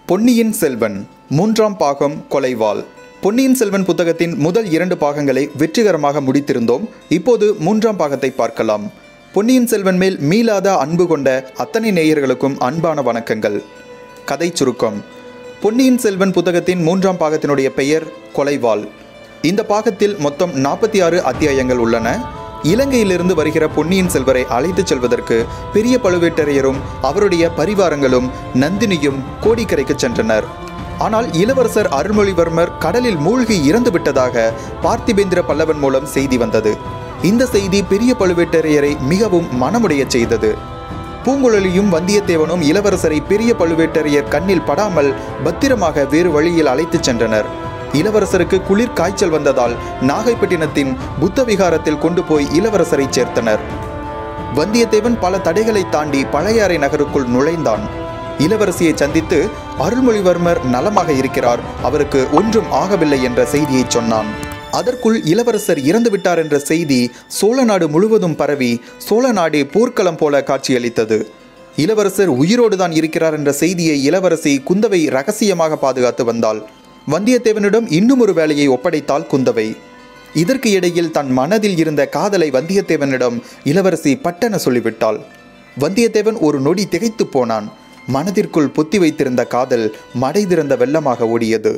பொன்னியின் செல்வன் மூன்றாம் பாகம் கொலைவாள் பொன்னியின் செல்வன் புத்தகத்தின் முதல் இரண்டு பாகங்களை வெற்றிகரமாக முடித்திருந்தோம் இப்போது மூன்றாம் பாகத்தை பார்க்கலாம் பொன்னியின் செல்வன் மேல் மீளாத அன்பு கொண்ட அத்தனை நேயர்களுக்கும் அன்பான வணக்கங்கள் கதை சுருக்கம் பொன்னியின் செல்வன் புத்தகத்தின் மூன்றாம் பாகத்தினுடைய பெயர் கொலைவாள் இந்த பாகத்தில் மொத்தம் நாற்பத்தி ஆறு அத்தியாயங்கள் உள்ளன இலங்கையிலிருந்து வருகிற பொன்னியின் செல்வரை அழைத்துச் செல்வதற்கு பெரிய பழுவேட்டரையரும் அவருடைய பரிவாரங்களும் நந்தினியும் கோடிக்கரைக்கு சென்றனர் ஆனால் இளவரசர் அருள்மொழிவர்மர் கடலில் மூழ்கி இறந்து விட்டதாக பார்த்திபேந்திர பல்லவன் மூலம் செய்தி வந்தது இந்த செய்தி பெரிய பழுவேட்டரையரை மிகவும் மனமுடையச் செய்தது பூங்குழலியும் வந்தியத்தேவனும் இளவரசரை பெரிய பழுவேட்டரையர் கண்ணில் படாமல் பத்திரமாக வேறு வழியில் அழைத்துச் சென்றனர் இளவரசருக்கு குளிர் காய்ச்சல் வந்ததால் நாகைப்பட்டினத்தின் புத்த விகாரத்தில் கொண்டு போய் இளவரசரை சேர்த்தனர் வந்தியத்தேவன் பல தடைகளை தாண்டி பழையாறை நகருக்குள் நுழைந்தான் இளவரசியை சந்தித்து அருள்மொழிவர்மர் நலமாக இருக்கிறார் அவருக்கு ஒன்றும் ஆகவில்லை என்ற செய்தியை சொன்னான் அதற்குள் இளவரசர் இறந்து விட்டார் என்ற செய்தி சோழ நாடு முழுவதும் பரவி சோழ நாடு போர்க்களம் போல காட்சியளித்தது இளவரசர் உயிரோடு தான் இருக்கிறார் என்ற செய்தியை இளவரசி குந்தவை ரகசியமாக பாதுகாத்து வந்தாள் வந்தியத்தேவனிடம் இன்னும் ஒரு வேலையை ஒப்படைத்தாள் குந்தவை இதற்கு இடையில் தன் மனதில் இருந்த காதலை வந்தியத்தேவனிடம் இளவரசி பட்டென சொல்லிவிட்டாள் வந்தியத்தேவன் ஒரு நொடி திகைத்து போனான் மனதிற்குள் பொத்தி வைத்திருந்த காதல் மடை திறந்த வெள்ளமாக ஓடியது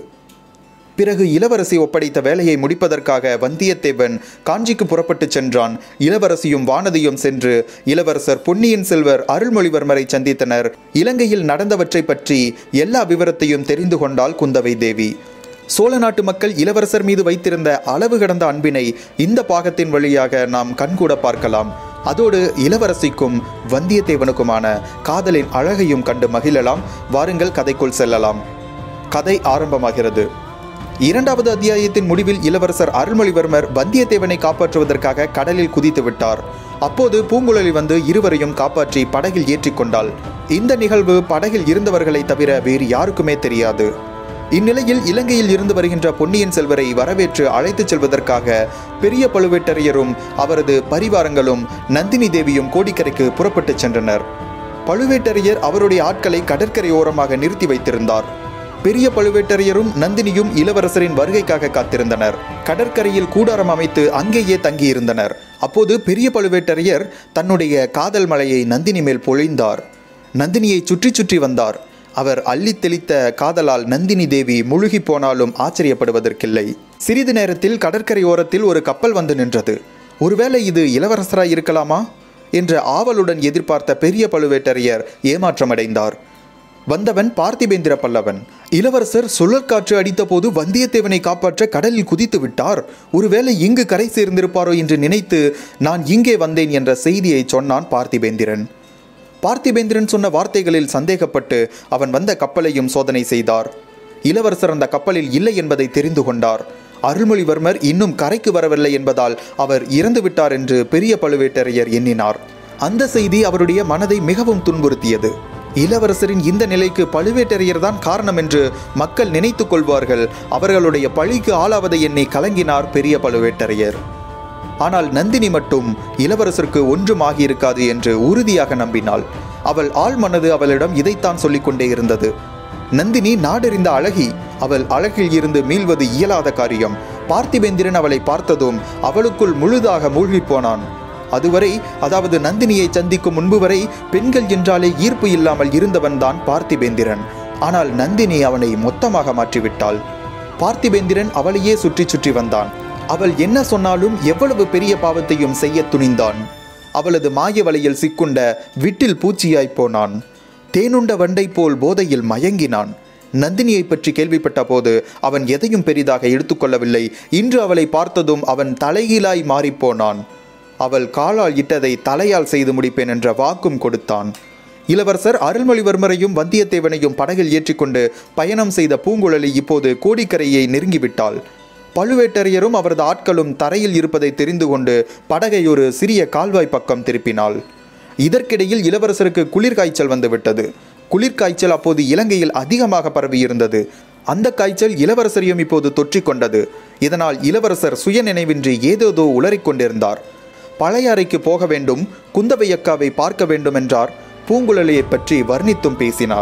பிறகு இளவரசி ஒப்படைத்த வேலையை முடிப்பதற்காக வந்தியத்தேவன் காஞ்சிக்கு புறப்பட்டுச் சென்றான் இளவரசியும் வானதியும் சென்று இளவரசர் பொன்னியின் செல்வர் அருள்மொழிவர்மரை சந்தித்தனர் இலங்கையில் நடந்தவற்றை பற்றி எல்லா விவரத்தையும் தெரிந்து கொண்டாள் குந்தவை தேவி சோழ நாட்டு மக்கள் இளவரசர் மீது வைத்திருந்த அளவு கடந்த அன்பினை இந்த பாகத்தின் வழியாக நாம் கண்கூட பார்க்கலாம் அதோடு இளவரசிக்கும் வந்தியத்தேவனுக்குமான காதலின் அழகையும் கண்டு மகிழலாம் வாருங்கள் கதைக்குள் செல்லலாம் கதை ஆரம்பமாகிறது இரண்டாவது அத்தியாயத்தின் முடிவில் இளவரசர் அருள்மொழிவர்மர் வந்தியத்தேவனை காப்பாற்றுவதற்காக கடலில் குதித்து விட்டார் அப்போது பூங்குழலி வந்து இருவரையும் காப்பாற்றி படகில் ஏற்றிக்கொண்டாள் இந்த நிகழ்வு படகில் இருந்தவர்களை தவிர வேறு யாருக்குமே தெரியாது இந்நிலையில் இலங்கையில் இருந்து வருகின்ற பொன்னியின் செல்வரை வரவேற்று அழைத்துச் செல்வதற்காக பெரிய பழுவேட்டரையரும் அவரது பரிவாரங்களும் நந்தினி தேவியும் கோடிக்கரைக்கு புறப்பட்டுச் சென்றனர் பழுவேட்டரையர் அவருடைய ஆட்களை கடற்கரை ஓரமாக நிறுத்தி வைத்திருந்தார் பெரிய பழுவேட்டரையரும் நந்தினியும் இளவரசரின் வருகைக்காக காத்திருந்தனர் கடற்கரையில் கூடாரம் அமைத்து அங்கேயே தங்கியிருந்தனர் அப்போது பெரிய பழுவேட்டரையர் தன்னுடைய காதல் மலையை நந்தினி மேல் பொழிந்தார் நந்தினியை சுற்றி சுற்றி வந்தார் அவர் அள்ளித் தெளித்த காதலால் நந்தினி தேவி முழுகி போனாலும் ஆச்சரியப்படுவதற்கில்லை சிறிது நேரத்தில் கடற்கரை ஓரத்தில் ஒரு கப்பல் வந்து நின்றது ஒருவேளை இது இளவரசராய் இருக்கலாமா என்ற ஆவலுடன் எதிர்பார்த்த பெரிய பழுவேட்டரையர் ஏமாற்றமடைந்தார் வந்தவன் பார்த்திபேந்திர பல்லவன் இளவரசர் சுழற்காற்று அடித்தபோது வந்தியத்தேவனை காப்பாற்ற கடலில் குதித்து விட்டார் ஒருவேளை இங்கு கரை சேர்ந்திருப்பாரோ என்று நினைத்து நான் இங்கே வந்தேன் என்ற செய்தியை சொன்னான் பார்த்திபேந்திரன் பார்த்திபேந்திரன் சொன்ன வார்த்தைகளில் சந்தேகப்பட்டு அவன் வந்த கப்பலையும் சோதனை செய்தார் இளவரசர் அந்த கப்பலில் இல்லை என்பதை தெரிந்து கொண்டார் அருள்மொழிவர்மர் இன்னும் கரைக்கு வரவில்லை என்பதால் அவர் இறந்து விட்டார் என்று பெரிய பழுவேட்டரையர் எண்ணினார் அந்த செய்தி அவருடைய மனதை மிகவும் துன்புறுத்தியது இளவரசரின் இந்த நிலைக்கு பழுவேட்டரையர் தான் காரணம் என்று மக்கள் நினைத்துக் கொள்வார்கள் அவர்களுடைய பழிக்கு ஆளாவதை எண்ணி கலங்கினார் பெரிய பழுவேட்டரையர் ஆனால் நந்தினி மட்டும் இளவரசருக்கு ஒன்றும் ஆகியிருக்காது என்று உறுதியாக நம்பினாள் அவள் ஆள் மனது அவளிடம் இதைத்தான் சொல்லிக் கொண்டே இருந்தது நந்தினி நாடறிந்த அழகி அவள் அழகில் இருந்து மீள்வது இயலாத காரியம் பார்த்திபேந்திரன் அவளை பார்த்ததும் அவளுக்குள் முழுதாக மூழ்கிப் போனான் அதுவரை அதாவது நந்தினியை சந்திக்கும் முன்பு வரை பெண்கள் என்றாலே ஈர்ப்பு இல்லாமல் இருந்தவன் தான் பார்த்திபேந்திரன் ஆனால் நந்தினி அவனை மொத்தமாக மாற்றிவிட்டாள் பார்த்திபேந்திரன் அவளையே சுற்றி சுற்றி வந்தான் அவள் என்ன சொன்னாலும் எவ்வளவு பெரிய பாவத்தையும் செய்ய துணிந்தான் அவளது மாய வலையில் சிக்குண்ட விட்டில் பூச்சியாய்ப் போனான் தேனுண்ட வண்டை போல் போதையில் மயங்கினான் நந்தினியை பற்றி கேள்விப்பட்ட போது அவன் எதையும் பெரிதாக எடுத்துக்கொள்ளவில்லை இன்று அவளை பார்த்ததும் அவன் தலைகீழாய் மாறிப்போனான் அவள் காலால் இட்டதை தலையால் செய்து முடிப்பேன் என்ற வாக்கும் கொடுத்தான் இளவரசர் அருள்மொழிவர்மரையும் வந்தியத்தேவனையும் படகில் ஏற்றிக்கொண்டு பயணம் செய்த பூங்குழலி இப்போது கோடிக்கரையை நெருங்கிவிட்டாள் பழுவேட்டரையரும் அவரது ஆட்களும் தரையில் இருப்பதை தெரிந்து கொண்டு படகை ஒரு சிறிய கால்வாய் பக்கம் திருப்பினாள் இதற்கிடையில் இளவரசருக்கு குளிர் காய்ச்சல் வந்துவிட்டது குளிர் காய்ச்சல் அப்போது இலங்கையில் அதிகமாக பரவியிருந்தது அந்த காய்ச்சல் இளவரசரையும் இப்போது தொற்றிக்கொண்டது இதனால் இளவரசர் சுயநினைவின்றி ஏதேதோ உளறிக் கொண்டிருந்தார் பழையாறைக்கு போக வேண்டும் குந்தவை அக்காவை பார்க்க வேண்டும் என்றார் பூங்குழலியை பற்றி வர்ணித்தும் பேசினார்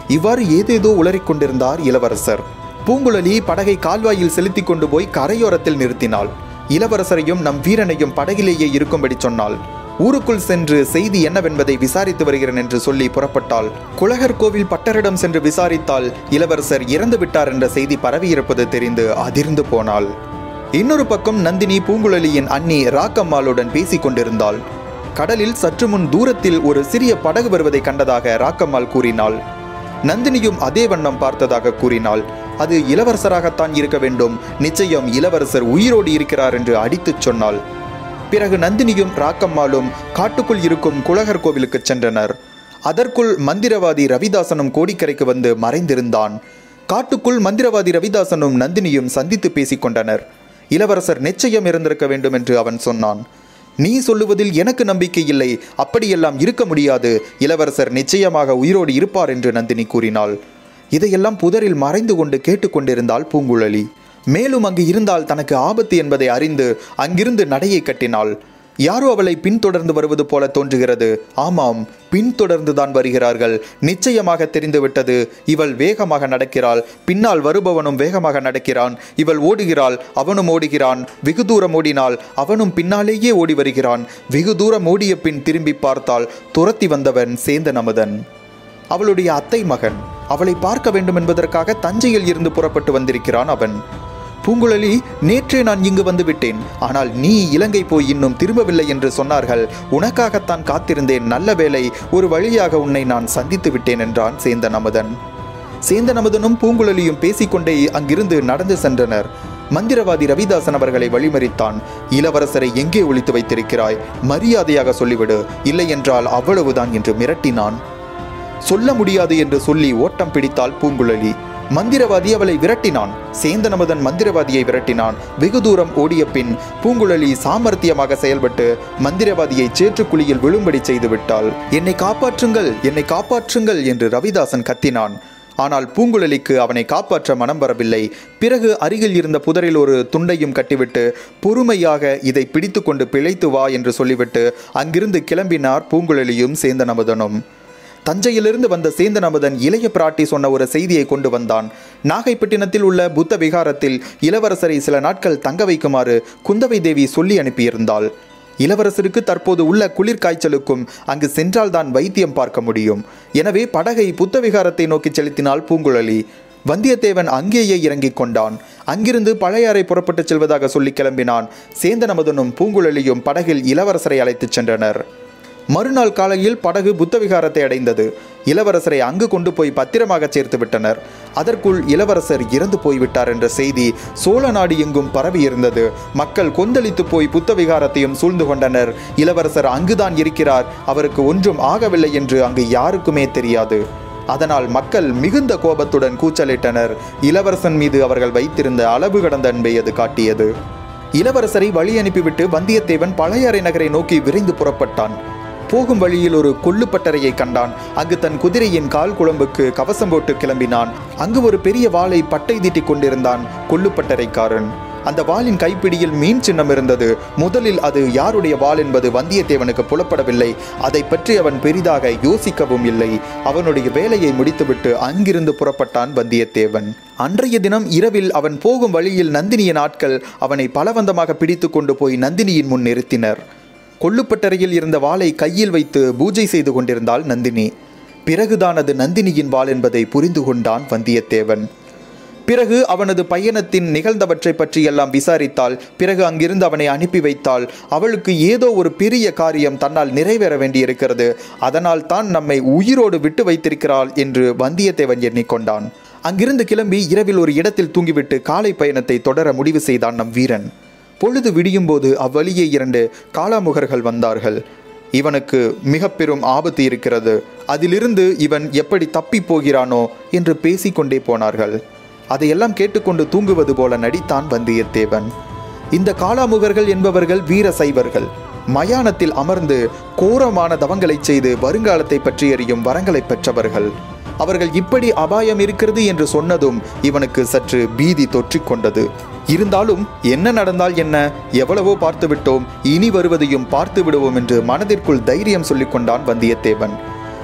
இவ்வாறு ஏதேதோ உளறிக் கொண்டிருந்தார் இளவரசர் பூங்குழலி படகை கால்வாயில் செலுத்திக் கொண்டு போய் கரையோரத்தில் நிறுத்தினாள் இளவரசரையும் நம் வீரனையும் படகிலேயே இருக்கும்படி சொன்னாள் ஊருக்குள் சென்று செய்தி என்னவென்பதை விசாரித்து வருகிறேன் என்று சொல்லி புறப்பட்டாள் குலகர் கோவில் பட்டரிடம் சென்று விசாரித்தால் இளவரசர் இறந்து விட்டார் என்ற செய்தி பரவியிருப்பது தெரிந்து அதிர்ந்து போனாள் இன்னொரு பக்கம் நந்தினி பூங்குழலியின் அண்ணி ராக்கம்மாளுடன் பேசிக் கொண்டிருந்தாள் கடலில் சற்று முன் தூரத்தில் ஒரு சிறிய படகு வருவதை கண்டதாக ராக்கம்மாள் கூறினாள் நந்தினியும் அதே வண்ணம் பார்த்ததாக கூறினாள் அது இளவரசராகத்தான் இருக்க வேண்டும் நிச்சயம் இளவரசர் உயிரோடு இருக்கிறார் என்று அடித்துச் சொன்னாள் பிறகு நந்தினியும் ராக்கம்மாளும் காட்டுக்குள் இருக்கும் குலகர் கோவிலுக்கு சென்றனர் அதற்குள் மந்திரவாதி ரவிதாசனும் கோடிக்கரைக்கு வந்து மறைந்திருந்தான் காட்டுக்குள் மந்திரவாதி ரவிதாசனும் நந்தினியும் சந்தித்து பேசிக் கொண்டனர் இளவரசர் நிச்சயம் இருந்திருக்க வேண்டும் என்று அவன் சொன்னான் நீ சொல்லுவதில் எனக்கு நம்பிக்கை இல்லை அப்படியெல்லாம் இருக்க முடியாது இளவரசர் நிச்சயமாக உயிரோடு இருப்பார் என்று நந்தினி கூறினாள் இதையெல்லாம் புதரில் மறைந்து கொண்டு கேட்டுக்கொண்டிருந்தாள் பூங்குழலி மேலும் அங்கு இருந்தால் தனக்கு ஆபத்து என்பதை அறிந்து அங்கிருந்து நடையை கட்டினாள் யாரோ அவளை பின்தொடர்ந்து வருவது போல தோன்றுகிறது ஆமாம் பின்தொடர்ந்துதான் வருகிறார்கள் நிச்சயமாக தெரிந்துவிட்டது இவள் வேகமாக நடக்கிறாள் பின்னால் வருபவனும் வேகமாக நடக்கிறான் இவள் ஓடுகிறாள் அவனும் ஓடுகிறான் வெகு தூரம் ஓடினாள் அவனும் பின்னாலேயே ஓடி வருகிறான் வெகு தூரம் ஓடிய பின் திரும்பி பார்த்தால் துரத்தி வந்தவன் சேந்தன் அமுதன் அவளுடைய அத்தை மகன் அவளை பார்க்க வேண்டும் என்பதற்காக தஞ்சையில் இருந்து புறப்பட்டு வந்திருக்கிறான் அவன் பூங்குழலி நேற்றே நான் இங்கு வந்து விட்டேன் ஆனால் நீ இலங்கை போய் இன்னும் திரும்பவில்லை என்று சொன்னார்கள் உனக்காகத்தான் காத்திருந்தேன் நல்ல வேளை ஒரு வழியாக உன்னை நான் சந்தித்து விட்டேன் என்றான் சேந்தன் அமுதன் சேந்தன் அமுதனும் பூங்குழலியும் பேசிக்கொண்டே அங்கிருந்து நடந்து சென்றனர் மந்திரவாதி ரவிதாசன் அவர்களை வழிமறித்தான் இளவரசரை எங்கே ஒளித்து வைத்திருக்கிறாய் மரியாதையாக சொல்லிவிடு இல்லை என்றால் அவ்வளவுதான் என்று மிரட்டினான் சொல்ல முடியாது என்று சொல்லி ஓட்டம் பிடித்தாள் பூங்குழலி மந்திரவாதி அவளை விரட்டினான் சேந்தனமதன் மந்திரவாதியை விரட்டினான் வெகு தூரம் ஓடிய பின் பூங்குழலி சாமர்த்தியமாக செயல்பட்டு மந்திரவாதியை சேற்றுக்குழியில் விழும்படி செய்து விட்டாள் என்னை காப்பாற்றுங்கள் என்னை காப்பாற்றுங்கள் என்று ரவிதாசன் கத்தினான் ஆனால் பூங்குழலிக்கு அவனை காப்பாற்ற மனம் வரவில்லை பிறகு அருகில் இருந்த புதரில் ஒரு துண்டையும் கட்டிவிட்டு பொறுமையாக இதை பிடித்துக்கொண்டு பிழைத்து வா என்று சொல்லிவிட்டு அங்கிருந்து கிளம்பினார் பூங்குழலியும் சேந்தனமதனும் தஞ்சையிலிருந்து வந்த சேந்தன் அமுதன் இளைய பிராட்டி சொன்ன ஒரு செய்தியை கொண்டு வந்தான் நாகைப்பட்டினத்தில் உள்ள புத்த விகாரத்தில் இளவரசரை சில நாட்கள் தங்க வைக்குமாறு குந்தவை தேவி சொல்லி அனுப்பியிருந்தாள் இளவரசருக்கு தற்போது உள்ள குளிர்காய்ச்சலுக்கும் அங்கு சென்றால்தான் வைத்தியம் பார்க்க முடியும் எனவே படகை புத்த விகாரத்தை நோக்கி செலுத்தினாள் பூங்குழலி வந்தியத்தேவன் அங்கேயே இறங்கிக் கொண்டான் அங்கிருந்து பழையாறை புறப்பட்டுச் செல்வதாக சொல்லி கிளம்பினான் சேந்தன் அமுதனும் பூங்குழலியும் படகில் இளவரசரை அழைத்துச் சென்றனர் மறுநாள் காலையில் படகு புத்தவிகாரத்தை அடைந்தது இளவரசரை அங்கு கொண்டு போய் பத்திரமாக சேர்த்து விட்டனர் அதற்குள் இளவரசர் இறந்து போய்விட்டார் என்ற செய்தி சோழ நாடு எங்கும் பரவி இருந்தது மக்கள் கொந்தளித்து போய் புத்தவிகாரத்தையும் சூழ்ந்து கொண்டனர் இளவரசர் அங்குதான் இருக்கிறார் அவருக்கு ஒன்றும் ஆகவில்லை என்று அங்கு யாருக்குமே தெரியாது அதனால் மக்கள் மிகுந்த கோபத்துடன் கூச்சலிட்டனர் இளவரசன் மீது அவர்கள் வைத்திருந்த அளவு கடந்த அன்பை அது காட்டியது இளவரசரை வழி அனுப்பிவிட்டு வந்தியத்தேவன் பழையாறை நகரை நோக்கி விரைந்து புறப்பட்டான் போகும் வழியில் ஒரு கொள்ளுப்பட்டறையை கண்டான் அங்கு தன் குதிரையின் கால் குழம்புக்கு கவசம் போட்டு கிளம்பினான் அங்கு ஒரு பெரிய வாளை பட்டை தீட்டிக் கொண்டிருந்தான் கொள்ளுப்பட்டறைக்காரன் அந்த வாளின் கைப்பிடியில் மீன் சின்னம் இருந்தது முதலில் அது யாருடைய வாள் என்பது வந்தியத்தேவனுக்கு புலப்படவில்லை அதை பற்றி அவன் பெரிதாக யோசிக்கவும் இல்லை அவனுடைய வேலையை முடித்துவிட்டு அங்கிருந்து புறப்பட்டான் வந்தியத்தேவன் அன்றைய தினம் இரவில் அவன் போகும் வழியில் நந்தினியின் ஆட்கள் அவனை பலவந்தமாக பிடித்து கொண்டு போய் நந்தினியின் முன் நிறுத்தினர் கொள்ளுப்பட்டறையில் இருந்த வாளை கையில் வைத்து பூஜை செய்து கொண்டிருந்தாள் நந்தினி பிறகுதான் அது நந்தினியின் வாள் என்பதை புரிந்து கொண்டான் வந்தியத்தேவன் பிறகு அவனது பயணத்தின் நிகழ்ந்தவற்றை பற்றியெல்லாம் விசாரித்தாள் பிறகு அங்கிருந்து அவனை அனுப்பி வைத்தாள் அவளுக்கு ஏதோ ஒரு பெரிய காரியம் தன்னால் நிறைவேற வேண்டியிருக்கிறது அதனால் தான் நம்மை உயிரோடு விட்டு வைத்திருக்கிறாள் என்று வந்தியத்தேவன் எண்ணிக்கொண்டான் அங்கிருந்து கிளம்பி இரவில் ஒரு இடத்தில் தூங்கிவிட்டு காலை பயணத்தை தொடர முடிவு செய்தான் நம் வீரன் பொழுது விடியும் போது அவ்வழியே இரண்டு காளாமுகர்கள் வந்தார்கள் இவனுக்கு மிக பெரும் ஆபத்து இருக்கிறது அதிலிருந்து இவன் எப்படி தப்பி போகிறானோ என்று பேசிக்கொண்டே போனார்கள் அதையெல்லாம் கேட்டுக்கொண்டு தூங்குவது போல நடித்தான் வந்தியத்தேவன் இந்த காளாமுகர்கள் என்பவர்கள் வீர சைவர்கள் மயானத்தில் அமர்ந்து கோரமான தவங்களைச் செய்து வருங்காலத்தை பற்றி அறியும் வரங்களை பெற்றவர்கள் அவர்கள் இப்படி அபாயம் இருக்கிறது என்று சொன்னதும் இவனுக்கு சற்று பீதி தொற்றிக்கொண்டது இருந்தாலும் என்ன நடந்தால் என்ன எவ்வளவோ பார்த்து விட்டோம் இனி வருவதையும் பார்த்து விடுவோம் என்று மனதிற்குள் தைரியம் சொல்லிக் கொண்டான் வந்தியத்தேவன்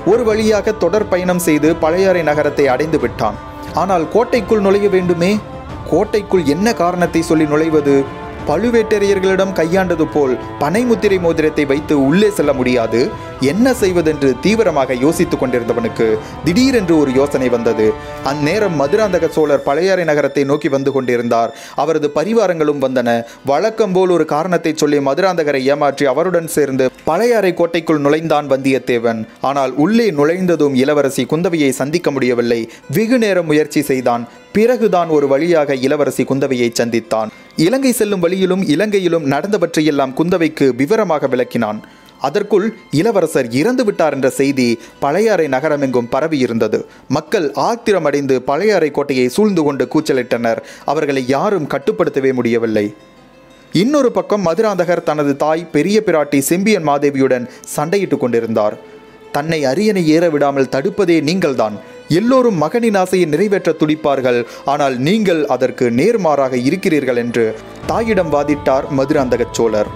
ஒரு வழியாக தொடர் பயணம் செய்து பழையாறை நகரத்தை அடைந்து விட்டான் ஆனால் கோட்டைக்குள் நுழைய வேண்டுமே கோட்டைக்குள் என்ன காரணத்தை சொல்லி நுழைவது பழுவேட்டரையர்களிடம் கையாண்டது போல் பனைமுத்திரை மோதிரத்தை வைத்து உள்ளே செல்ல முடியாது என்ன செய்வதென்று தீவிரமாக யோசித்துக் கொண்டிருந்தவனுக்கு திடீரென்று ஒரு யோசனை வந்தது அந்நேரம் மதுராந்தக சோழர் பழையாறை நகரத்தை நோக்கி வந்து கொண்டிருந்தார் அவரது பரிவாரங்களும் வந்தன வழக்கம் போல் ஒரு காரணத்தை சொல்லி மதுராந்தகரை ஏமாற்றி அவருடன் சேர்ந்து பழையாறை கோட்டைக்குள் நுழைந்தான் வந்தியத்தேவன் ஆனால் உள்ளே நுழைந்ததும் இளவரசி குந்தவையை சந்திக்க முடியவில்லை வெகு நேரம் முயற்சி செய்தான் பிறகுதான் ஒரு வழியாக இளவரசி குந்தவையை சந்தித்தான் இலங்கை செல்லும் வழியிலும் இலங்கையிலும் நடந்தவற்றையெல்லாம் குந்தவைக்கு விவரமாக விளக்கினான் அதற்குள் இளவரசர் இறந்து விட்டார் என்ற செய்தி பழையாறை நகரமெங்கும் பரவியிருந்தது மக்கள் ஆத்திரமடைந்து பழையாறை கோட்டையை சூழ்ந்து கொண்டு கூச்சலிட்டனர் அவர்களை யாரும் கட்டுப்படுத்தவே முடியவில்லை இன்னொரு பக்கம் மதுராந்தகர் தனது தாய் பெரிய பிராட்டி செம்பியன் மாதேவியுடன் சண்டையிட்டுக் கொண்டிருந்தார் தன்னை அரியணை ஏற விடாமல் தடுப்பதே நீங்கள்தான் எல்லோரும் மகனின் ஆசையை நிறைவேற்ற துடிப்பார்கள் ஆனால் நீங்கள் அதற்கு நேர்மாறாக இருக்கிறீர்கள் என்று தாயிடம் வாதிட்டார் மதுராந்தக சோழர்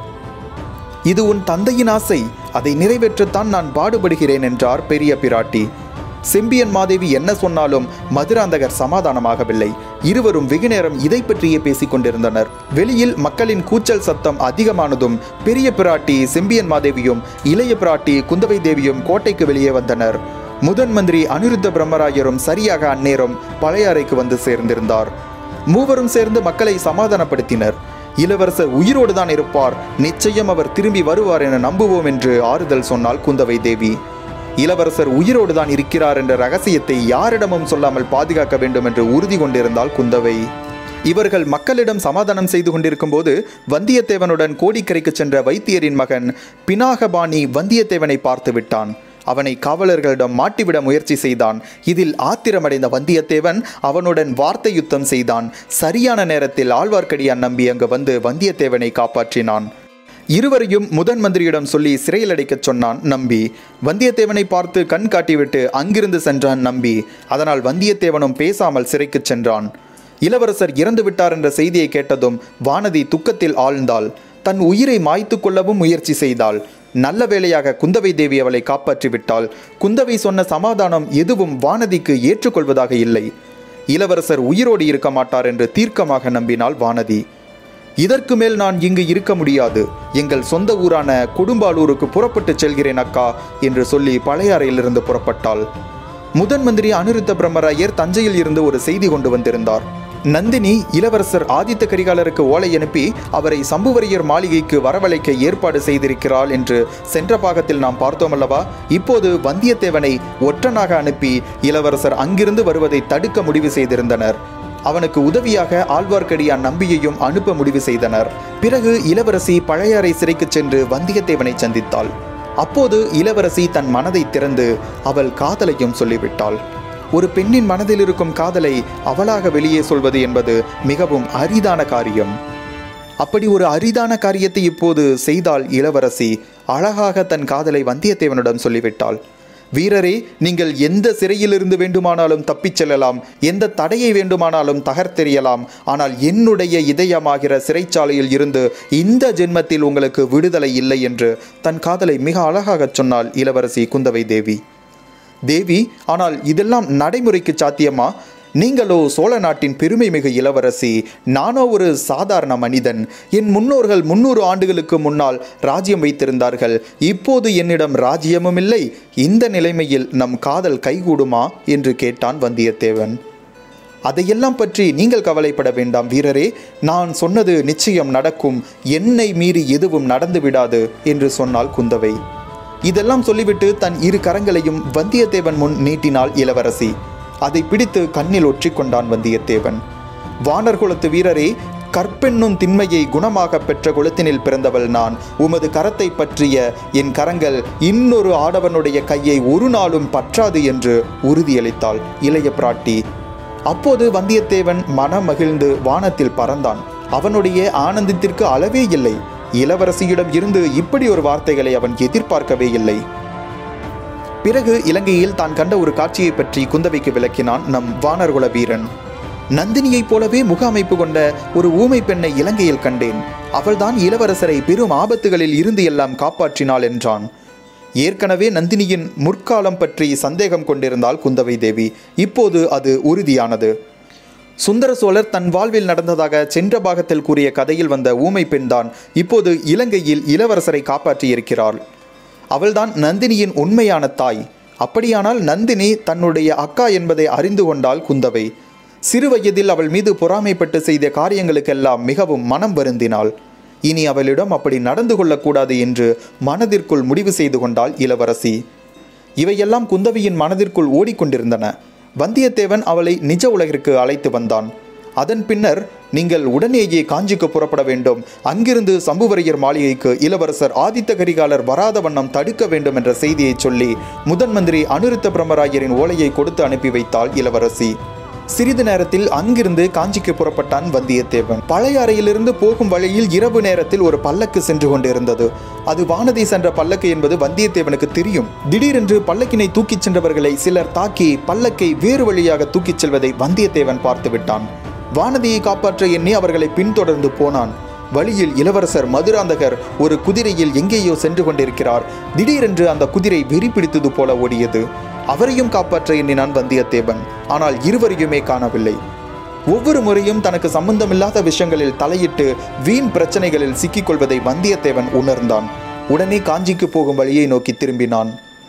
இது உன் தந்தையின் ஆசை அதை நிறைவேற்றத்தான் நான் பாடுபடுகிறேன் என்றார் பெரிய பிராட்டி செம்பியன் மாதேவி என்ன சொன்னாலும் மதுராந்தகர் சமாதானமாகவில்லை இருவரும் வெகு நேரம் இதை பற்றியே பேசிக் கொண்டிருந்தனர் வெளியில் மக்களின் கூச்சல் சத்தம் அதிகமானதும் பெரிய பிராட்டி செம்பியன் மாதேவியும் இளைய பிராட்டி குந்தவை தேவியும் கோட்டைக்கு வெளியே வந்தனர் முதன் மந்திரி அனிருத்த பிரம்மராயரும் சரியாக அந்நேரம் பழையாறைக்கு வந்து சேர்ந்திருந்தார் மூவரும் சேர்ந்து மக்களை சமாதானப்படுத்தினர் இளவரசர் உயிரோடு தான் இருப்பார் நிச்சயம் அவர் திரும்பி வருவார் என நம்புவோம் என்று ஆறுதல் சொன்னாள் குந்தவை தேவி இளவரசர் உயிரோடு தான் இருக்கிறார் என்ற ரகசியத்தை யாரிடமும் சொல்லாமல் பாதுகாக்க வேண்டும் என்று உறுதி கொண்டிருந்தாள் குந்தவை இவர்கள் மக்களிடம் சமாதானம் செய்து கொண்டிருக்கும் போது வந்தியத்தேவனுடன் கோடிக்கரைக்கு சென்ற வைத்தியரின் மகன் பினாகபாணி வந்தியத்தேவனை பார்த்து விட்டான் அவனை காவலர்களிடம் மாட்டிவிட முயற்சி செய்தான் இதில் ஆத்திரமடைந்த வந்தியத்தேவன் அவனுடன் வார்த்தை யுத்தம் செய்தான் சரியான நேரத்தில் ஆழ்வார்க்கடியான் நம்பி அங்கு வந்து வந்தியத்தேவனை காப்பாற்றினான் இருவரையும் முதன் மந்திரியிடம் சொல்லி சிறையில் அடைக்கச் சொன்னான் நம்பி வந்தியத்தேவனை பார்த்து கண் காட்டிவிட்டு அங்கிருந்து சென்றான் நம்பி அதனால் வந்தியத்தேவனும் பேசாமல் சிறைக்குச் சென்றான் இளவரசர் இறந்து விட்டார் என்ற செய்தியை கேட்டதும் வானதி துக்கத்தில் ஆழ்ந்தாள் தன் உயிரை மாய்த்து கொள்ளவும் முயற்சி செய்தாள் நல்ல வேளையாக குந்தவை தேவி அவளை காப்பாற்றி விட்டாள் குந்தவை சொன்ன சமாதானம் எதுவும் வானதிக்கு ஏற்றுக்கொள்வதாக இல்லை இளவரசர் உயிரோடு இருக்க மாட்டார் என்று தீர்க்கமாக நம்பினாள் வானதி இதற்கு மேல் நான் இங்கு இருக்க முடியாது எங்கள் சொந்த ஊரான கொடும்பாலூருக்கு புறப்பட்டு செல்கிறேன் அக்கா என்று சொல்லி பழையாறையிலிருந்து புறப்பட்டாள் முதன் மந்திரி அனிருத்த பிரம்மராயர் தஞ்சையில் இருந்து ஒரு செய்தி கொண்டு வந்திருந்தார் நந்தினி இளவரசர் ஆதித்த கரிகாலருக்கு ஓலை அனுப்பி அவரை சம்புவரையர் மாளிகைக்கு வரவழைக்க ஏற்பாடு செய்திருக்கிறாள் என்று சென்ற பாகத்தில் நாம் பார்த்தோம் அல்லவா இப்போது வந்தியத்தேவனை ஒற்றனாக அனுப்பி இளவரசர் அங்கிருந்து வருவதை தடுக்க முடிவு செய்திருந்தனர் அவனுக்கு உதவியாக ஆழ்வார்க்கடியான் நம்பியையும் அனுப்ப முடிவு செய்தனர் பிறகு இளவரசி பழையாறை சிறைக்குச் சென்று வந்தியத்தேவனை சந்தித்தாள் அப்போது இளவரசி தன் மனதை திறந்து அவள் காதலையும் சொல்லிவிட்டாள் ஒரு பெண்ணின் மனதில் இருக்கும் காதலை அவளாக வெளியே சொல்வது என்பது மிகவும் அரிதான காரியம் அப்படி ஒரு அரிதான காரியத்தை இப்போது செய்தால் இளவரசி அழகாக தன் காதலை வந்தியத்தேவனிடம் சொல்லிவிட்டாள் வீரரே நீங்கள் எந்த சிறையிலிருந்து வேண்டுமானாலும் தப்பிச் செல்லலாம் எந்த தடையை வேண்டுமானாலும் தகர்த்தெறியலாம் ஆனால் என்னுடைய இதயமாகிற சிறைச்சாலையில் இருந்து இந்த ஜென்மத்தில் உங்களுக்கு விடுதலை இல்லை என்று தன் காதலை மிக அழகாகச் சொன்னாள் இளவரசி குந்தவை தேவி தேவி ஆனால் இதெல்லாம் நடைமுறைக்கு சாத்தியமா நீங்களோ சோழ நாட்டின் பெருமை மிகு இளவரசி நானோ ஒரு சாதாரண மனிதன் என் முன்னோர்கள் முன்னூறு ஆண்டுகளுக்கு முன்னால் ராஜ்யம் வைத்திருந்தார்கள் இப்போது என்னிடம் ராஜ்யமும் இல்லை இந்த நிலைமையில் நம் காதல் கைகூடுமா என்று கேட்டான் வந்தியத்தேவன் அதையெல்லாம் பற்றி நீங்கள் கவலைப்பட வேண்டாம் வீரரே நான் சொன்னது நிச்சயம் நடக்கும் என்னை மீறி எதுவும் நடந்து விடாது என்று சொன்னாள் குந்தவை இதெல்லாம் சொல்லிவிட்டு தன் இரு கரங்களையும் வந்தியத்தேவன் முன் நீட்டினாள் இளவரசி அதை பிடித்து கண்ணில் ஒற்றிக்கொண்டான் வந்தியத்தேவன் வானர் குலத்து வீரரே கற்பென்னும் திண்மையை குணமாக பெற்ற குலத்தினில் பிறந்தவள் நான் உமது கரத்தை பற்றிய என் கரங்கள் இன்னொரு ஆடவனுடைய கையை ஒரு நாளும் பற்றாது என்று உறுதியளித்தாள் இளைய பிராட்டி அப்போது வந்தியத்தேவன் மனம் மகிழ்ந்து வானத்தில் பறந்தான் அவனுடைய ஆனந்தத்திற்கு அளவே இல்லை இளவரசியிடம் இருந்து இப்படி ஒரு வார்த்தைகளை அவன் எதிர்பார்க்கவே இல்லை பிறகு இலங்கையில் தான் கண்ட ஒரு காட்சியை பற்றி குந்தவைக்கு விளக்கினான் நம் வானர்குல வீரன் நந்தினியைப் போலவே முக அமைப்பு கொண்ட ஒரு ஊமை பெண்ணை இலங்கையில் கண்டேன் அவள்தான் இளவரசரை பெரும் ஆபத்துகளில் இருந்து எல்லாம் காப்பாற்றினாள் என்றான் ஏற்கனவே நந்தினியின் முற்காலம் பற்றி சந்தேகம் கொண்டிருந்தால் குந்தவை தேவி இப்போது அது உறுதியானது சுந்தர சோழர் தன் வாழ்வில் நடந்ததாக சென்ற பாகத்தில் கூறிய கதையில் வந்த ஊமை பெண்தான் இப்போது இலங்கையில் இளவரசரை காப்பாற்றியிருக்கிறாள் அவள்தான் நந்தினியின் உண்மையான தாய் அப்படியானால் நந்தினி தன்னுடைய அக்கா என்பதை அறிந்து கொண்டாள் குந்தவை சிறு வயதில் அவள் மீது பொறாமைப்பட்டு செய்த காரியங்களுக்கெல்லாம் மிகவும் மனம் வருந்தினாள் இனி அவளிடம் அப்படி நடந்து கொள்ளக்கூடாது என்று மனதிற்குள் முடிவு செய்து கொண்டாள் இளவரசி இவையெல்லாம் குந்தவியின் மனதிற்குள் ஓடிக்கொண்டிருந்தன வந்தியத்தேவன் அவளை நிஜ உலகிற்கு அழைத்து வந்தான் அதன் பின்னர் நீங்கள் உடனேயே காஞ்சிக்கு புறப்பட வேண்டும் அங்கிருந்து சம்புவரையர் மாளிகைக்கு இளவரசர் ஆதித்த கரிகாலர் வராத வண்ணம் தடுக்க வேண்டும் என்ற செய்தியை சொல்லி முதன் மந்திரி அனிருத்த பிரம்மராயரின் ஓலையை கொடுத்து அனுப்பி வைத்தாள் இளவரசி சிறிது நேரத்தில் அங்கிருந்து காஞ்சிக்கு புறப்பட்டான் வந்தியத்தேவன் பழைய அறையிலிருந்து போகும் வழியில் இரவு நேரத்தில் ஒரு பல்லக்கு சென்று கொண்டிருந்தது அது வானதி சென்ற பல்லக்கு என்பது வந்தியத்தேவனுக்கு தெரியும் திடீரென்று பல்லக்கினை தூக்கிச் சென்றவர்களை சிலர் தாக்கி பல்லக்கை வேறு வழியாக தூக்கிச் செல்வதை வந்தியத்தேவன் பார்த்து விட்டான் வானதியை காப்பாற்ற எண்ணி அவர்களை பின்தொடர்ந்து போனான் வழியில் இளவரசர் மதுராந்தகர் ஒரு குதிரையில் எங்கேயோ சென்று கொண்டிருக்கிறார் திடீரென்று அந்த குதிரை வெறி பிடித்தது போல ஓடியது அவரையும் காப்பாற்ற எண்ணினான் வந்தியத்தேவன் ஆனால் இருவரையுமே காணவில்லை ஒவ்வொரு முறையும் தனக்கு சம்பந்தமில்லாத விஷயங்களில் தலையிட்டு வீண் பிரச்சனைகளில் சிக்கிக்கொள்வதை வந்தியத்தேவன் உணர்ந்தான் உடனே காஞ்சிக்கு போகும் வழியை நோக்கி திரும்பினான்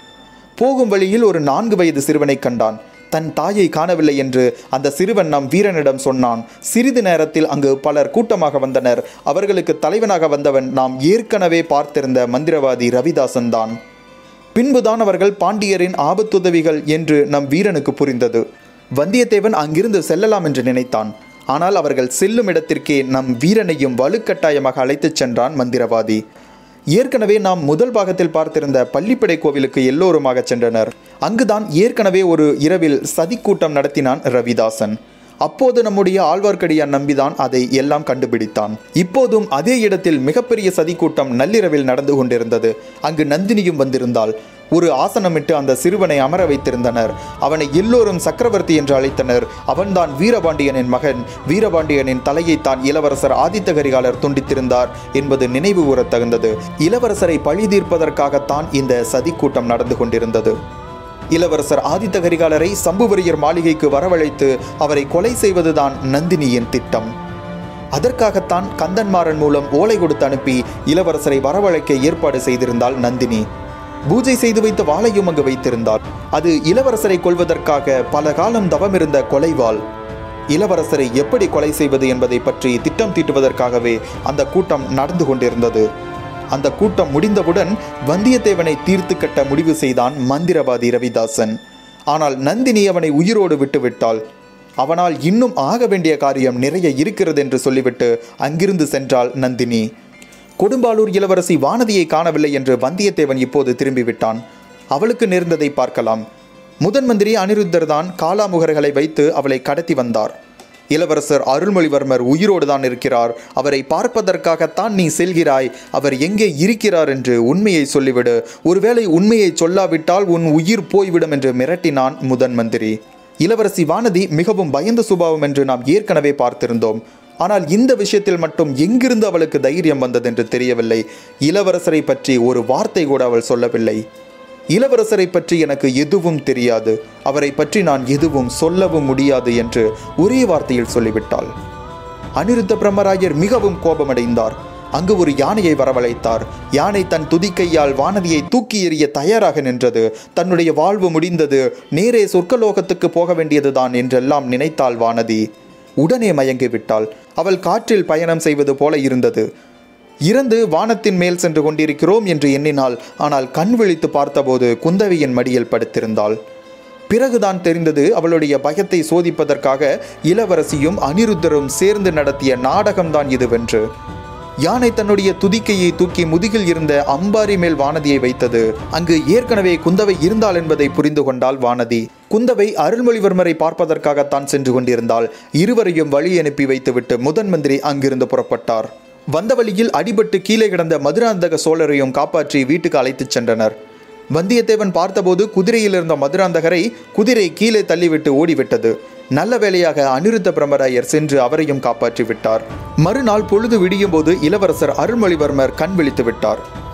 போகும் வழியில் ஒரு நான்கு வயது சிறுவனை கண்டான் தன் தாயை காணவில்லை என்று அந்த சிறுவன் நம் வீரனிடம் சொன்னான் சிறிது நேரத்தில் அங்கு பலர் கூட்டமாக வந்தனர் அவர்களுக்கு தலைவனாக வந்தவன் நாம் ஏற்கனவே பார்த்திருந்த மந்திரவாதி ரவிதாசன் தான் பின்புதான் அவர்கள் பாண்டியரின் ஆபத்துதவிகள் என்று நம் வீரனுக்கு புரிந்தது வந்தியத்தேவன் அங்கிருந்து செல்லலாம் என்று நினைத்தான் ஆனால் அவர்கள் செல்லும் இடத்திற்கே நம் வீரனையும் வலுக்கட்டாயமாக அழைத்துச் சென்றான் மந்திரவாதி ஏற்கனவே நாம் முதல் பாகத்தில் பார்த்திருந்த பள்ளிப்படை கோவிலுக்கு எல்லோருமாக சென்றனர் அங்குதான் ஏற்கனவே ஒரு இரவில் சதிக்கூட்டம் நடத்தினான் ரவிதாசன் அப்போது நம்முடைய ஆழ்வார்க்கடியான் நம்பிதான் அதை எல்லாம் கண்டுபிடித்தான் இப்போதும் அதே இடத்தில் மிகப்பெரிய சதிக்கூட்டம் நள்ளிரவில் நடந்து கொண்டிருந்தது அங்கு நந்தினியும் வந்திருந்தாள் ஒரு ஆசனமிட்டு அந்த சிறுவனை அமர வைத்திருந்தனர் அவனை எல்லோரும் சக்கரவர்த்தி என்று அழைத்தனர் அவன்தான் வீரபாண்டியனின் மகன் வீரபாண்டியனின் தலையை தான் இளவரசர் ஆதித்த கரிகாலர் துண்டித்திருந்தார் என்பது நினைவு கூறத் தகுந்தது இளவரசரை பழி தீர்ப்பதற்காகத்தான் இந்த சதிக்கூட்டம் நடந்து கொண்டிருந்தது இளவரசர் ஆதித்த கரிகாலரை சம்புவரையர் மாளிகைக்கு வரவழைத்து அவரை கொலை செய்வதுதான் நந்தினியின் திட்டம் அதற்காகத்தான் கந்தன்மாறன் மூலம் ஓலை கொடுத்து அனுப்பி இளவரசரை வரவழைக்க ஏற்பாடு செய்திருந்தாள் நந்தினி பூஜை செய்து வைத்த வாளையும் அங்கு வைத்திருந்தாள் அது இளவரசரை கொல்வதற்காக பல காலம் தவமிருந்த கொலைவாள் இளவரசரை எப்படி கொலை செய்வது என்பதை பற்றி திட்டம் தீட்டுவதற்காகவே அந்த கூட்டம் நடந்து கொண்டிருந்தது அந்த கூட்டம் முடிந்தவுடன் வந்தியத்தேவனை தீர்த்து கட்ட முடிவு செய்தான் மந்திரவாதி ரவிதாசன் ஆனால் நந்தினி அவனை உயிரோடு விட்டுவிட்டாள் அவனால் இன்னும் ஆக வேண்டிய காரியம் நிறைய இருக்கிறது என்று சொல்லிவிட்டு அங்கிருந்து சென்றாள் நந்தினி கொடும்பாளூர் இளவரசி வானதியை காணவில்லை என்று வந்தியத்தேவன் இப்போது திரும்பிவிட்டான் அவளுக்கு நேர்ந்ததை பார்க்கலாம் முதன் மந்திரி அனிருத்தர் தான் காலாமுகர்களை வைத்து அவளை கடத்தி வந்தார் இளவரசர் அருள்மொழிவர்மர் உயிரோடு தான் இருக்கிறார் அவரை பார்ப்பதற்காகத்தான் நீ செல்கிறாய் அவர் எங்கே இருக்கிறார் என்று உண்மையை சொல்லிவிடு ஒருவேளை உண்மையை சொல்லாவிட்டால் உன் உயிர் போய்விடும் என்று மிரட்டினான் முதன் மந்திரி இளவரசி வானதி மிகவும் பயந்த சுபாவம் என்று நாம் ஏற்கனவே பார்த்திருந்தோம் ஆனால் இந்த விஷயத்தில் மட்டும் எங்கிருந்து அவளுக்கு தைரியம் வந்ததென்று தெரியவில்லை இளவரசரை பற்றி ஒரு வார்த்தை கூட அவள் சொல்லவில்லை இளவரசரை பற்றி எனக்கு எதுவும் தெரியாது அவரை பற்றி நான் எதுவும் சொல்லவும் முடியாது என்று ஒரே வார்த்தையில் சொல்லிவிட்டாள் அனிருத்த பிரம்மராயர் மிகவும் கோபமடைந்தார் அங்கு ஒரு யானையை வரவழைத்தார் யானை தன் துதிக்கையால் வானதியை தூக்கி எறிய தயாராக நின்றது தன்னுடைய வாழ்வு முடிந்தது நேரே சொர்க்கலோகத்துக்கு போக வேண்டியதுதான் என்றெல்லாம் நினைத்தாள் வானதி உடனே மயங்கி விட்டாள் அவள் காற்றில் பயணம் செய்வது போல இருந்தது இறந்து வானத்தின் மேல் சென்று கொண்டிருக்கிறோம் என்று எண்ணினாள் ஆனால் கண் விழித்து பார்த்தபோது குந்தவியின் மடியில் படுத்திருந்தாள் பிறகுதான் தெரிந்தது அவளுடைய பயத்தை சோதிப்பதற்காக இளவரசியும் அனிருத்தரும் சேர்ந்து நடத்திய நாடகம்தான் இதுவென்று யானை தன்னுடைய துதிக்கையை தூக்கி முதுகில் இருந்த அம்பாரி மேல் வானதியை வைத்தது அங்கு ஏற்கனவே குந்தவை இருந்தாள் என்பதை புரிந்து கொண்டாள் வானதி குந்தவை அருள்மொழிவர்மரை பார்ப்பதற்காகத்தான் சென்று கொண்டிருந்தாள் இருவரையும் வழி அனுப்பி வைத்துவிட்டு முதன் மந்திரி அங்கிருந்து புறப்பட்டார் வந்த வழியில் அடிபட்டு கீழே கிடந்த மதுராந்தக சோழரையும் காப்பாற்றி வீட்டுக்கு அழைத்துச் சென்றனர் வந்தியத்தேவன் பார்த்தபோது குதிரையில் இருந்த மதுராந்தகரை குதிரை கீழே தள்ளிவிட்டு ஓடிவிட்டது நல்ல வேளையாக அனிருத்த பிரம்மராயர் சென்று அவரையும் காப்பாற்றி விட்டார் மறுநாள் பொழுது விடியும் போது இளவரசர் அருள்மொழிவர்மர் கண் விழித்து விட்டார்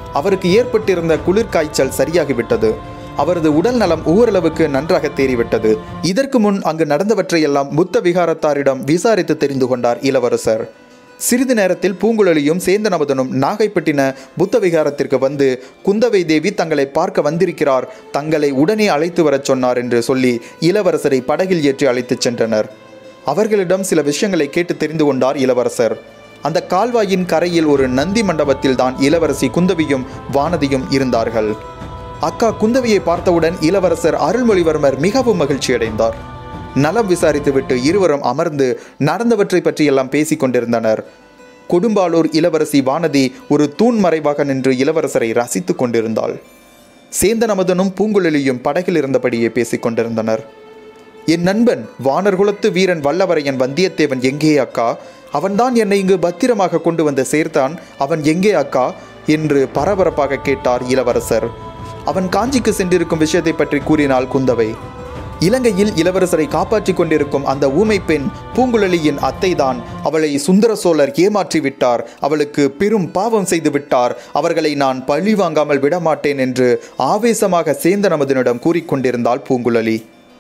அவருக்கு ஏற்பட்டிருந்த குளிர்காய்ச்சல் சரியாகிவிட்டது அவரது உடல் நலம் ஓரளவுக்கு நன்றாக தேறிவிட்டது இதற்கு முன் அங்கு நடந்தவற்றையெல்லாம் புத்த விகாரத்தாரிடம் விசாரித்து தெரிந்து கொண்டார் இளவரசர் சிறிது நேரத்தில் பூங்குழலியும் சேந்தனபதனும் நாகைப்பட்டின புத்த விகாரத்திற்கு வந்து குந்தவை தேவி தங்களை பார்க்க வந்திருக்கிறார் தங்களை உடனே அழைத்து வரச் சொன்னார் என்று சொல்லி இளவரசரை படகில் ஏற்றி அழைத்துச் சென்றனர் அவர்களிடம் சில விஷயங்களை கேட்டு தெரிந்து கொண்டார் இளவரசர் அந்த கால்வாயின் கரையில் ஒரு நந்தி மண்டபத்தில் தான் இளவரசி குந்தவியும் வானதியும் இருந்தார்கள் அக்கா குந்தவியை பார்த்தவுடன் இளவரசர் அருள்மொழிவர்மர் மிகவும் மகிழ்ச்சியடைந்தார் நலம் விசாரித்துவிட்டு இருவரும் அமர்ந்து நடந்தவற்றை பற்றியெல்லாம் பேசிக் கொண்டிருந்தனர் கொடும்பாளூர் இளவரசி வானதி ஒரு தூண் மறைவாக நின்று இளவரசரை ரசித்துக் கொண்டிருந்தாள் சேந்தனமதனும் பூங்குழலியும் படகில் இருந்தபடியே பேசிக் கொண்டிருந்தனர் என் நண்பன் வானர்குலத்து வீரன் வல்லவரையன் வந்தியத்தேவன் எங்கே அக்கா அவன்தான் என்னை இங்கு பத்திரமாக கொண்டு வந்து சேர்த்தான் அவன் எங்கே அக்கா என்று பரபரப்பாக கேட்டார் இளவரசர் அவன் காஞ்சிக்கு சென்றிருக்கும் விஷயத்தை பற்றி கூறினாள் குந்தவை இலங்கையில் இளவரசரை காப்பாற்றிக் கொண்டிருக்கும் அந்த ஊமை பெண் பூங்குழலியின் அத்தைதான் அவளை சுந்தர சோழர் ஏமாற்றி விட்டார் அவளுக்கு பெரும் பாவம் செய்து விட்டார் அவர்களை நான் பழி வாங்காமல் விடமாட்டேன் என்று ஆவேசமாக சேந்தனமதனிடம் கூறிக்கொண்டிருந்தாள் பூங்குழலி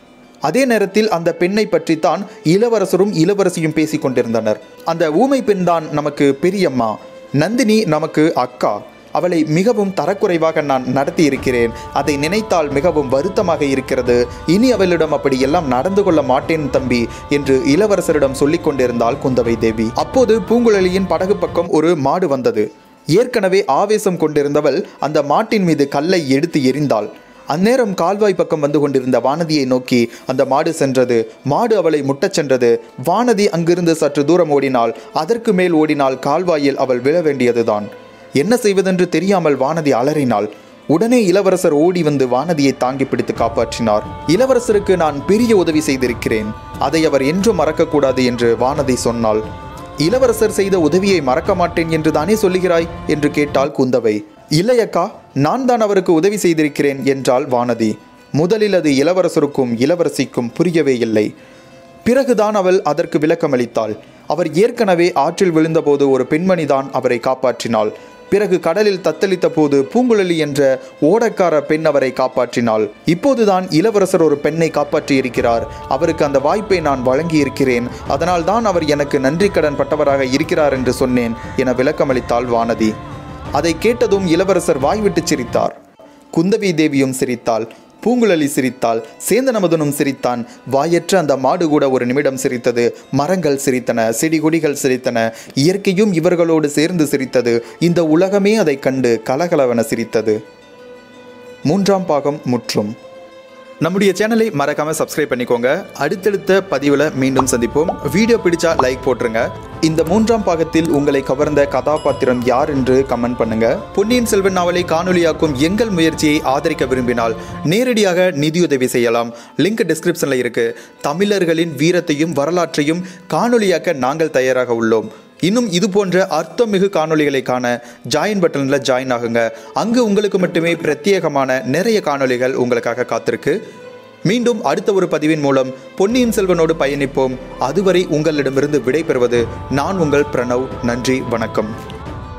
அதே நேரத்தில் அந்த பெண்ணை பற்றித்தான் இளவரசரும் இளவரசியும் பேசிக் கொண்டிருந்தனர் அந்த ஊமை பெண்தான் நமக்கு பெரியம்மா நந்தினி நமக்கு அக்கா அவளை மிகவும் தரக்குறைவாக நான் நடத்தி இருக்கிறேன் அதை நினைத்தால் மிகவும் வருத்தமாக இருக்கிறது இனி அவளிடம் அப்படி எல்லாம் நடந்து கொள்ள மாட்டேன் தம்பி என்று இளவரசரிடம் சொல்லிக் கொண்டிருந்தாள் குந்தவை தேவி அப்போது பூங்குழலியின் படகு பக்கம் ஒரு மாடு வந்தது ஏற்கனவே ஆவேசம் கொண்டிருந்தவள் அந்த மாட்டின் மீது கல்லை எடுத்து எறிந்தாள் அந்நேரம் கால்வாய் பக்கம் வந்து கொண்டிருந்த வானதியை நோக்கி அந்த மாடு சென்றது மாடு அவளை முட்டச் சென்றது வானதி அங்கிருந்து சற்று தூரம் ஓடினாள் அதற்கு மேல் ஓடினால் கால்வாயில் அவள் விழ வேண்டியதுதான் என்ன செய்வதென்று தெரியாமல் வானதி அலறினாள் உடனே இளவரசர் ஓடி வந்து வானதியை தாங்கி பிடித்து காப்பாற்றினார் இளவரசருக்கு நான் பெரிய உதவி செய்திருக்கிறேன் அதை அவர் என்றும் மறக்கக்கூடாது என்று வானதி சொன்னாள் இளவரசர் செய்த உதவியை மறக்க மாட்டேன் என்று தானே சொல்லுகிறாய் என்று கேட்டாள் குந்தவை இல்லையக்கா நான் தான் அவருக்கு உதவி செய்திருக்கிறேன் என்றாள் வானதி முதலில் அது இளவரசருக்கும் இளவரசிக்கும் புரியவே இல்லை பிறகுதான் அவள் அதற்கு விளக்கமளித்தாள் அவர் ஏற்கனவே ஆற்றில் விழுந்தபோது ஒரு பெண்மணிதான் அவரை காப்பாற்றினாள் பிறகு கடலில் தத்தளித்த போது பூங்குழலி என்ற ஓடக்கார பெண் அவரை காப்பாற்றினாள் இப்போதுதான் இளவரசர் ஒரு பெண்ணை காப்பாற்றியிருக்கிறார் அவருக்கு அந்த வாய்ப்பை நான் வழங்கியிருக்கிறேன் அதனால் தான் அவர் எனக்கு நன்றி கடன் பட்டவராக இருக்கிறார் என்று சொன்னேன் என விளக்கமளித்தாள் வானதி அதை கேட்டதும் இளவரசர் வாய்விட்டு சிரித்தார் குந்தவி தேவியும் சிரித்தாள் பூங்குழலி சிரித்தாள் சேந்தனமதனும் சிரித்தான் வாயற்ற அந்த மாடு கூட ஒரு நிமிடம் சிரித்தது மரங்கள் சிரித்தன செடி கொடிகள் சிரித்தன இயற்கையும் இவர்களோடு சேர்ந்து சிரித்தது இந்த உலகமே அதைக் கண்டு கலகலவென சிரித்தது மூன்றாம் பாகம் முற்றும் நம்முடைய சேனலை மறக்காம சப்ஸ்கிரைப் பண்ணிக்கோங்க அடுத்தடுத்த பதிவில் மீண்டும் சந்திப்போம் வீடியோ பிடிச்சா லைக் போட்டுருங்க இந்த மூன்றாம் பாகத்தில் உங்களை கவர்ந்த கதாபாத்திரம் யார் என்று கமெண்ட் பண்ணுங்க பொன்னியின் செல்வன் நாவலை காணொலியாக்கும் எங்கள் முயற்சியை ஆதரிக்க விரும்பினால் நேரடியாக நிதியுதவி செய்யலாம் லிங்க் டிஸ்கிரிப்ஷனில் இருக்கு தமிழர்களின் வீரத்தையும் வரலாற்றையும் காணொலியாக்க நாங்கள் தயாராக உள்ளோம் இன்னும் இது போன்ற அர்த்தமிகு காணொளிகளை காண ஜாயின் பட்டனில் ஜாயின் ஆகுங்க அங்கு உங்களுக்கு மட்டுமே பிரத்யேகமான நிறைய காணொளிகள் உங்களுக்காக காத்திருக்கு மீண்டும் அடுத்த ஒரு பதிவின் மூலம் பொன்னியின் செல்வனோடு பயணிப்போம் அதுவரை உங்களிடமிருந்து விடை பெறுவது நான் உங்கள் பிரணவ் நன்றி வணக்கம்